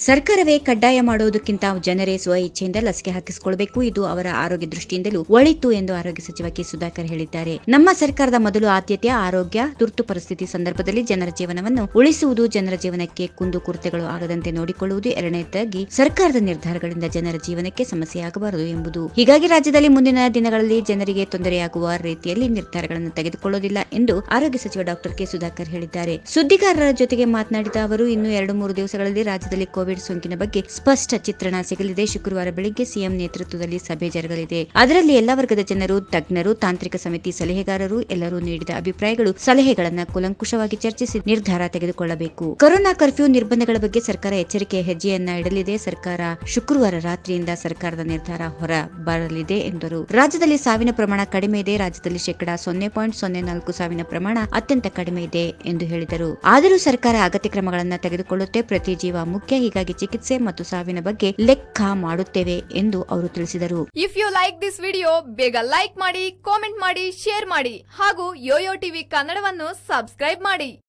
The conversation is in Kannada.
ಸರ್ಕಾರವೇ ಕಡ್ಡಾಯ ಮಾಡುವುದಕ್ಕಿಂತ ಜನರೇ ಸ್ವ ಇಚ್ಛೆಯಿಂದ ಲಸಿಕೆ ಹಾಕಿಸಿಕೊಳ್ಳಬೇಕು ಇದು ಅವರ ಆರೋಗ್ಯ ದೃಷ್ಟಿಯಿಂದಲೂ ಒಳಿತು ಎಂದು ಆರೋಗ್ಯ ಸಚಿವ ಕೆ ಸುಧಾಕರ್ ಹೇಳಿದ್ದಾರೆ ನಮ್ಮ ಸರ್ಕಾರದ ಮೊದಲು ಆದ್ಯತೆ ಆರೋಗ್ಯ ತುರ್ತು ಪರಿಸ್ಥಿತಿ ಸಂದರ್ಭದಲ್ಲಿ ಜನರ ಜೀವನವನ್ನು ಉಳಿಸುವುದು ಜನರ ಜೀವನಕ್ಕೆ ಕುಂದು ಕೊರತೆಗಳು ಆಗದಂತೆ ನೋಡಿಕೊಳ್ಳುವುದು ಎರಡನೇದಾಗಿ ಸರ್ಕಾರದ ನಿರ್ಧಾರಗಳಿಂದ ಜನರ ಜೀವನಕ್ಕೆ ಸಮಸ್ಯೆಯಾಗಬಾರದು ಎಂಬುದು ಹೀಗಾಗಿ ರಾಜ್ಯದಲ್ಲಿ ಮುಂದಿನ ದಿನಗಳಲ್ಲಿ ಜನರಿಗೆ ತೊಂದರೆಯಾಗುವ ರೀತಿಯಲ್ಲಿ ನಿರ್ಧಾರಗಳನ್ನು ತೆಗೆದುಕೊಳ್ಳುವುದಿಲ್ಲ ಎಂದು ಆರೋಗ್ಯ ಸಚಿವ ಡಾಕ್ಟರ್ ಕೆ ಸುಧಾಕರ್ ಹೇಳಿದ್ದಾರೆ ಸುದ್ದಿಗಾರರ ಜೊತೆಗೆ ಮಾತನಾಡಿದ ಅವರು ಇನ್ನು ಎರಡು ಮೂರು ದಿವಸಗಳಲ್ಲಿ ರಾಜ್ಯದಲ್ಲಿ ಕೋವಿಡ್ ಸೋಂಕಿನ ಬಗ್ಗೆ ಸ್ಪಷ್ಟ ಚಿತ್ರಣ ಸಿಗಲಿದೆ ಶುಕ್ರವಾರ ಬೆಳಿಗ್ಗೆ ಸಿಎಂ ನೇತೃತ್ವದಲ್ಲಿ ಸಭೆ ಜರುಗಲಿದೆ ಅದರಲ್ಲಿ ಎಲ್ಲ ವರ್ಗದ ಜನರು ತಜ್ಞರು ತಾಂತ್ರಿಕ ಸಮಿತಿ ಸಲಹೆಗಾರರು ಎಲ್ಲರೂ ನೀಡಿದ ಅಭಿಪ್ರಾಯಗಳು ಸಲಹೆಗಳನ್ನು ಕೂಲಂಕುಷವಾಗಿ ಚರ್ಚಿಸಿ ನಿರ್ಧಾರ ತೆಗೆದುಕೊಳ್ಳಬೇಕು ಕೊರೋನಾ ಕರ್ಫ್ಯೂ ನಿರ್ಬಂಧಗಳ ಬಗ್ಗೆ ಸರ್ಕಾರ ಎಚ್ಚರಿಕೆಯ ಹೆಜ್ಜೆಯನ್ನ ಇಡಲಿದೆ ಸರ್ಕಾರ ಶುಕ್ರವಾರ ರಾತ್ರಿಯಿಂದ ಸರ್ಕಾರದ ನಿರ್ಧಾರ ಹೊರ ಬರಲಿದೆ ಎಂದರು ರಾಜ್ಯದಲ್ಲಿ ಸಾವಿನ ಪ್ರಮಾಣ ಕಡಿಮೆ ಇದೆ ರಾಜ್ಯದಲ್ಲಿ ಶೇಕಡಾ ಸೊನ್ನೆ ಪಾಯಿಂಟ್ ಸೊನ್ನೆ ನಾಲ್ಕು ಸಾವಿನ ಪ್ರಮಾಣ ಅತ್ಯಂತ ಕಡಿಮೆ ಇದೆ ಎಂದು ಹೇಳಿದರು ಆದರೂ ಸರ್ಕಾರ ಅಗತ್ಯ ಕ್ರಮಗಳನ್ನು ತೆಗೆದುಕೊಳ್ಳುತ್ತೆ ಪ್ರತಿ ಜೀವ ಮುಖ್ಯ ಹೀಗಾಗಿ ಚಿಕಿತ್ಸೆ ಮತ್ತು ಸಾವಿನ ಬಗ್ಗೆ ಲೆಕ್ಕ ಮಾಡುತ್ತೇವೆ ಎಂದು ಅವರು ತಿಳಿಸಿದರು if you like this video ಬೇಗ ಲೈಕ್ ಮಾಡಿ ಕಾಮೆಂಟ್ ಮಾಡಿ ಶೇರ್ ಮಾಡಿ ಹಾಗೂ ಯೋಯೋ ಟಿವಿ ಕನ್ನಡವನ್ನು ಸಬ್ಸ್ಕ್ರೈಬ್ ಮಾಡಿ